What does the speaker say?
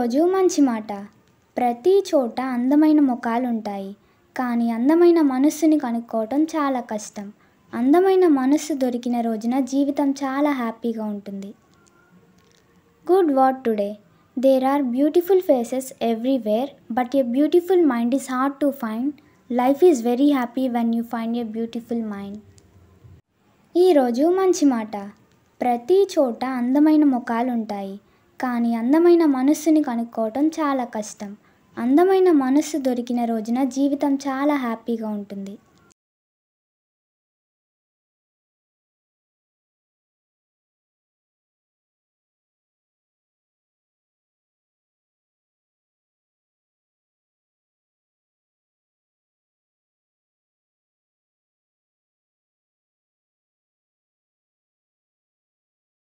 ఈరోజు మంచి మాట ప్రతి చోట అందమైన ముఖాలు ఉంటాయి కానీ అందమైన మనస్సుని కనుక్కోవటం చాలా కష్టం అందమైన మనస్సు దొరికిన రోజున జీవితం చాలా హ్యాపీగా ఉంటుంది good word today there are beautiful faces everywhere but a beautiful mind is hard to find life is very happy when you find a beautiful mind ఈరోజు మంచి మాట ప్రతి చోట అందమైన ముఖాలు ఉంటాయి కానీ అందమైన మనస్సుని కనుక్కోవటం చాలా కష్టం అందమైన మనస్సు దొరికిన రోజున జీవితం చాలా హ్యాపీగా ఉంటుంది